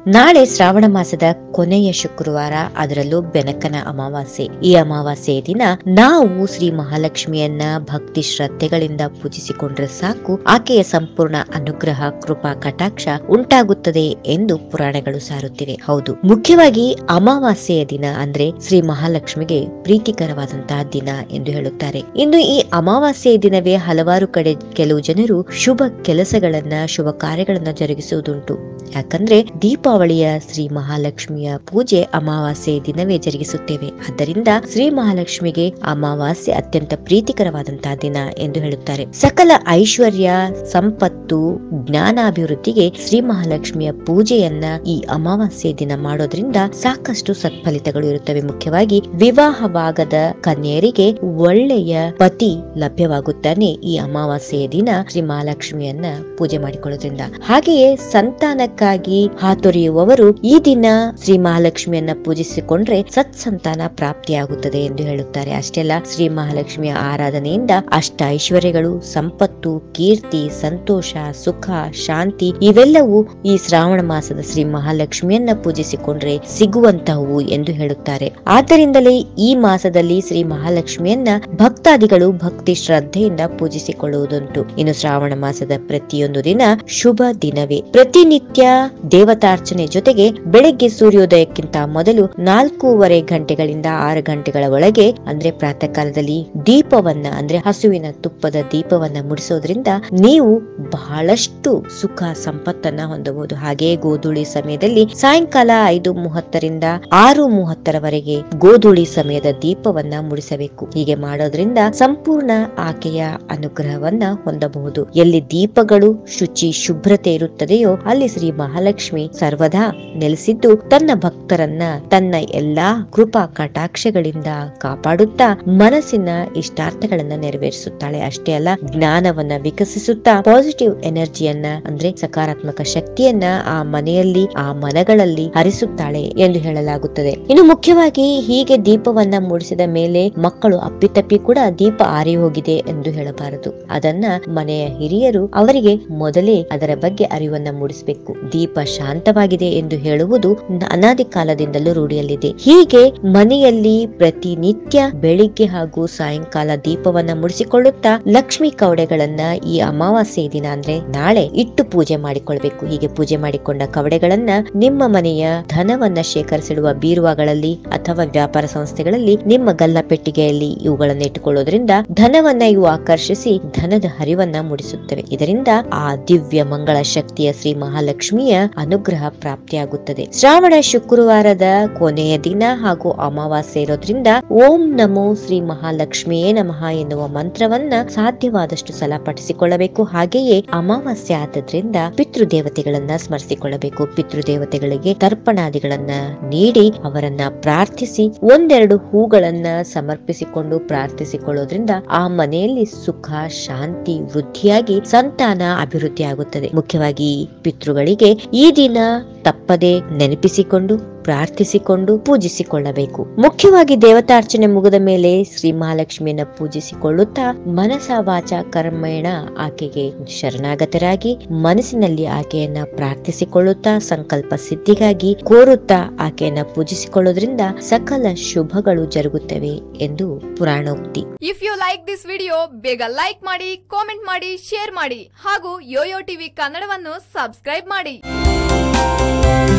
ನಾಳೆ ಶ್ರಾವಣ ಮಾಸದ ಕೊನೆಯ ಶುಕ್ರವಾರ ಅದರಲ್ಲೂ ಬೆನಕನ ಅಮಾವಾಸ್ಯೆ ಈ ಅಮಾವಾಸ್ಯೆಯ ದಿನ ನಾವು ಶ್ರೀ ಮಹಾಲಕ್ಷ್ಮಿಯನ್ನ ಭಕ್ತಿ ಶ್ರದ್ಧೆಗಳಿಂದ ಪೂಜಿಸಿಕೊಂಡ್ರೆ ಸಾಕು ಆಕೆಯ ಸಂಪೂರ್ಣ ಅನುಗ್ರಹ ಕೃಪಾ ಕಟಾಕ್ಷ ಉಂಟಾಗುತ್ತದೆ ಎಂದು ಪುರಾಣಗಳು ಸಾರುತ್ತಿವೆ ಹೌದು ಮುಖ್ಯವಾಗಿ ಅಮಾವಾಸ್ಯೆಯ ದಿನ ಅಂದ್ರೆ ಶ್ರೀ ಮಹಾಲಕ್ಷ್ಮಿಗೆ ಪ್ರೀತಿಕರವಾದಂತಹ ದಿನ ಎಂದು ಹೇಳುತ್ತಾರೆ ಇನ್ನು ಈ ಅಮಾವಾಸ್ಯೆಯ ದಿನವೇ ಹಲವಾರು ಕಡೆ ಕೆಲವು ಜನರು ಶುಭ ಕೆಲಸಗಳನ್ನ ಶುಭ ಕಾರ್ಯಗಳನ್ನ ಜರುಗಿಸುವುದುಂಟು ಯಾಕಂದ್ರೆ ದೀಪಾವಳಿಯ ಶ್ರೀ ಮಹಾಲಕ್ಷ್ಮಿಯ ಪೂಜೆ ಅಮಾವಾಸ್ಯೆಯ ದಿನವೇ ಜರುಗಿಸುತ್ತೇವೆ ಆದ್ದರಿಂದ ಶ್ರೀ ಮಹಾಲಕ್ಷ್ಮಿಗೆ ಅಮಾವಾಸ್ಯೆ ಅತ್ಯಂತ ಪ್ರೀತಿಕರವಾದಂತಹ ದಿನ ಎಂದು ಹೇಳುತ್ತಾರೆ ಸಕಲ ಐಶ್ವರ್ಯ ಸಂಪತ್ತು ಜ್ಞಾನಾಭಿವೃದ್ಧಿಗೆ ಶ್ರೀ ಮಹಾಲಕ್ಷ್ಮಿಯ ಪೂಜೆಯನ್ನ ಈ ಅಮಾವಾಸ್ಯೆ ದಿನ ಮಾಡೋದ್ರಿಂದ ಸಾಕಷ್ಟು ಸತ್ಫಲಿತಗಳು ಇರುತ್ತವೆ ಮುಖ್ಯವಾಗಿ ವಿವಾಹವಾಗದ ಕನ್ಯರಿಗೆ ಒಳ್ಳೆಯ ಪತಿ ಲಭ್ಯವಾಗುತ್ತಾನೆ ಈ ಅಮಾವಾಸ್ಯೆಯ ದಿನ ಶ್ರೀ ಮಹಾಲಕ್ಷ್ಮಿಯನ್ನ ಪೂಜೆ ಮಾಡಿಕೊಳ್ಳೋದ್ರಿಂದ ಹಾಗೆಯೇ ಸಂತಾನಕ್ಕಾಗಿ ಹಾತೊರೆಯುವವರು ಈ ದಿನ ಶ್ರೀ ಮಹಾಲಕ್ಷ್ಮಿಯನ್ನ ಪೂಜಿಸಿಕೊಂಡ್ರೆ ಸತ್ಸಂತಾನ ಪ್ರಾಪ್ತಿಯಾಗುತ್ತದೆ ಎಂದು ಹೇಳುತ್ತಾರೆ ಅಷ್ಟೇ ಅಲ್ಲ ಶ್ರೀ ಮಹಾಲಕ್ಷ್ಮಿಯ ಆರಾಧನೆಯಿಂದ ಅಷ್ಟ ಐಶ್ವರ್ಯಗಳು ಸಂಪತ್ತು ಕೀರ್ತಿ ಸಂತೋಷ ಸುಖ ಶಾಂತಿ ಇವೆಲ್ಲವೂ ಈ ಶ್ರಾವಣ ಮಾಸದ ಶ್ರೀ ಮಹಾಲಕ್ಷ್ಮಿಯನ್ನ ಪೂಜಿಸಿಕೊಂಡ್ರೆ ಸಿಗುವಂತಹವು ಎಂದು ಹೇಳುತ್ತಾರೆ ಆದ್ದರಿಂದಲೇ ಈ ಮಾಸದಲ್ಲಿ ಶ್ರೀ ಮಹಾಲಕ್ಷ್ಮಿಯನ್ನ ಭಕ್ತಾದಿಗಳು ಭಕ್ತಿ ಶ್ರದ್ಧೆಯಿಂದ ಪೂಜಿಸಿಕೊಳ್ಳುವುದುಂಟು ಇನ್ನು ಶ್ರಾವಣ ಮಾಸದ ಪ್ರತಿಯೊಂದು ದಿನ ಶುಭ ದಿನವೇ ಪ್ರತಿನಿತ್ಯ ದೇವತಾರ್ಚನೆ ಜೊತೆಗೆ ಬೆಳಗ್ಗೆ ಸೂರ್ಯೋದಯಕ್ಕಿಂತ ಮೊದಲು ನಾಲ್ಕೂವರೆ ಗಂಟೆಗಳಿಂದ ಆರು ಗಂಟೆಗಳ ಒಳಗೆ ಅಂದ್ರೆ ಪ್ರಾತಃ ಕಾಲದಲ್ಲಿ ದೀಪವನ್ನ ಅಂದ್ರೆ ಹಸುವಿನ ತುಪ್ಪದ ದೀಪವನ್ನ ಮುಡಿಸೋದ್ರಿಂದ ನೀವು ಬಹಳಷ್ಟು ಸುಖ ಸಂಪತ್ತನ್ನ ಹೊಂದಬಹುದು ಹಾಗೆಯೇ ಗೋಧೂಳಿ ಸಮಯದಲ್ಲಿ ಸಾಯಂಕಾಲ ಐದು ಮೂವತ್ತರಿಂದ ಆರು ಮೂವತ್ತರವರೆಗೆ ಗೋಧೂಳಿ ಸಮಯದ ದೀಪವನ್ನ ಮುಡಿಸಬೇಕು ಹೀಗೆ ಮಾಡೋದ್ರಿಂದ ಸಂಪೂರ್ಣ ಆಕೆಯ ಅನುಗ್ರಹವನ್ನ ಹೊಂದಬಹುದು ಎಲ್ಲಿ ದೀಪಗಳು ಶುಚಿ ಶುಭ್ರತೆ ಇರುತ್ತದೆಯೋ ಅಲ್ಲಿ ಶ್ರೀ ಮಹಾಲಕ್ಷ್ಮಿ ಸರ್ವದಾ ನೆಲೆಸಿದ್ದು ತನ್ನ ಭಕ್ತರನ್ನ ತನ್ನ ಎಲ್ಲಾ ಕೃಪಾ ಕಟಾಕ್ಷಗಳಿಂದ ಕಾಪಾಡುತ್ತಾ ಮನಸ್ಸಿನ ಇಷ್ಟಾರ್ಥಗಳನ್ನ ನೆರವೇರಿಸುತ್ತಾಳೆ ಅಷ್ಟೇ ಅಲ್ಲ ಜ್ಞಾನವನ್ನ ವಿಕಸಿಸುತ್ತಾ ಪಾಸಿಟಿವ್ ಎನರ್ಜಿಯನ್ನ ಅಂದ್ರೆ ಸಕಾರಾತ್ಮಕ ಶಕ್ತಿಯನ್ನ ಆ ಮನೆಯಲ್ಲಿ ಆ ಮನಗಳಲ್ಲಿ ಹರಿಸುತ್ತಾಳೆ ಎಂದು ಹೇಳಲಾಗುತ್ತದೆ ಇನ್ನು ಮುಖ್ಯವಾಗಿ ಹೀಗೆ ದೀಪವನ್ನ ಮೂಡಿಸಿದ ಮೇಲೆ ಮಕ್ಕಳು ಅಪ್ಪಿತಪ್ಪಿ ಕೂಡ ದೀಪ ಆರಿ ಹೋಗಿದೆ ಎಂದು ಹೇಳಬಾರದು ಅದನ್ನ ಮನೆಯ ಹಿರಿಯರು ಅವರಿಗೆ ಮೊದಲೇ ಅದರ ಬಗ್ಗೆ ಅರಿವನ್ನ ಮೂಡಿಸಬೇಕು ದೀಪ ಶಾಂತವಾಗಿದೆ ಎಂದು ಹೇಳುವುದು ಅನಾದಿ ಕಾಲದಿಂದಲೂ ರೂಢಿಯಲ್ಲಿದೆ ಹೀಗೆ ಮನೆಯಲ್ಲಿ ಪ್ರತಿನಿತ್ಯ ಬೆಳಿಗ್ಗೆ ಹಾಗೂ ಸಾಯಂಕಾಲ ದೀಪವನ್ನ ಮುಡಿಸಿಕೊಳ್ಳುತ್ತಾ ಲಕ್ಷ್ಮಿ ಕವಡೆಗಳನ್ನ ಈ ಅಮಾವಾಸ್ಯೆ ದಿನ ಅಂದ್ರೆ ನಾಳೆ ಇಟ್ಟು ಪೂಜೆ ಮಾಡಿಕೊಳ್ಬೇಕು ಹೀಗೆ ಪೂಜೆ ಮಾಡಿಕೊಂಡ ಕವಡೆಗಳನ್ನ ನಿಮ್ಮ ಮನೆಯ ಧನವನ್ನ ಶೇಖರಿಸಿಡುವ ಬೀರುವಾಗಳಲ್ಲಿ ಅಥವಾ ವ್ಯಾಪಾರ ಸಂಸ್ಥೆಗಳಲ್ಲಿ ನಿಮ್ಮ ಗಲ್ಲ ಪೆಟ್ಟಿಗೆಯಲ್ಲಿ ಇವುಗಳನ್ನು ಇಟ್ಟುಕೊಳ್ಳೋದ್ರಿಂದ ಧನವನ್ನ ಇವು ಆಕರ್ಷಿಸಿ ಧನದ ಹರಿವನ್ನ ಮೂಡಿಸುತ್ತವೆ ಇದರಿಂದ ಆ ದಿವ್ಯ ಮಂಗಳ ಶಕ್ತಿಯ ಶ್ರೀ ಮಹಾಲಕ್ಷ್ಮಿಯ ಅನುಗ್ರಹ ಪ್ರಾಪ್ತಿಯಾಗುತ್ತದೆ ಶ್ರಾವಣ ಶುಕ್ರವಾರದ ಕೊನೆಯ ದಿನ ಹಾಗೂ ಅಮಾವಾಸ್ಯೆ ಇರೋದ್ರಿಂದ ಓಂ ನಮೋ ಶ್ರೀ ಮಹಾಲಕ್ಷ್ಮಿಯೇ ನಮಃ ಎನ್ನುವ ಮಂತ್ರವನ್ನ ಸಾಧ್ಯವಾದಷ್ಟು ಸಲ ಪಠಿಸಿಕೊಳ್ಳಬೇಕು ಹಾಗೆಯೇ ಅಮಾವಾಸ್ಯೆ ಆದದ್ರಿಂದ ಪಿತೃದೇವತೆಗಳನ್ನ ಸ್ಮರಿಸಿಕೊಳ್ಳಬೇಕು ಪಿತೃದೇವತೆಗಳಿಗೆ ತರ್ಪಣಾದಿಗಳನ್ನ ನೀಡಿ ಅವರನ್ನ ಪ್ರಾರ್ಥಿಸಿ ಒಂದೆರಡು ಹೂಗಳನ್ನ ಸಮರ್ಪಿಸಿಕೊಂಡು ಪ್ರಾರ್ಥಿಸಿಕೊಳ್ಳೋದ್ರಿಂದ ಆ ಮನೆಯಲ್ಲಿ ಸುಖ ಶಾಂತಿ ವೃದ್ಧಿಯಾಗಿ ಸಂತಾನ ಅಭಿವೃದ್ಧಿ ಆಗುತ್ತದೆ ಮುಖ್ಯವಾಗಿ ಪಿತೃಗಳಿಗೆ ಈ ದಿನ ತಪ್ಪದೆ ನೆನಪಿಸಿಕೊಂಡು ಪ್ರಾರ್ಥಿಸಿಕೊಂಡು ಪೂಜಿಸಿಕೊಳ್ಳಬೇಕು ಮುಖ್ಯವಾಗಿ ದೇವತಾರ್ಚನೆ ಮುಗಿದ ಮೇಲೆ ಶ್ರೀ ಮಹಾಲಕ್ಷ್ಮಿಯನ್ನ ಪೂಜಿಸಿಕೊಳ್ಳುತ್ತಾ ಮನಸ ವಾಚ ಕರ್ಮೇಣ ಆಕೆಗೆ ಶರಣಾಗತರಾಗಿ ಮನಸ್ಸಿನಲ್ಲಿ ಆಕೆಯನ್ನ ಪ್ರಾರ್ಥಿಸಿಕೊಳ್ಳುತ್ತಾ ಸಂಕಲ್ಪ ಸಿದ್ಧಿಗಾಗಿ ಕೋರುತ್ತಾ ಆಕೆಯನ್ನ ಪೂಜಿಸಿಕೊಳ್ಳೋದ್ರಿಂದ ಸಕಲ ಶುಭಗಳು ಜರುಗುತ್ತವೆ ಎಂದು ಪುರಾಣೋಕ್ತಿ if you like this video ಬೇಗ ಲೈಕ್ ಮಾಡಿ ಕಾಮೆಂಟ್ ಮಾಡಿ ಶೇರ್ ಮಾಡಿ ಹಾಗೂ ಯೋಯೋ ಟಿವಿ ಕನ್ನಡವನ್ನು ಸಬ್ಸ್ಕ್ರೈಬ್ ಮಾಡಿ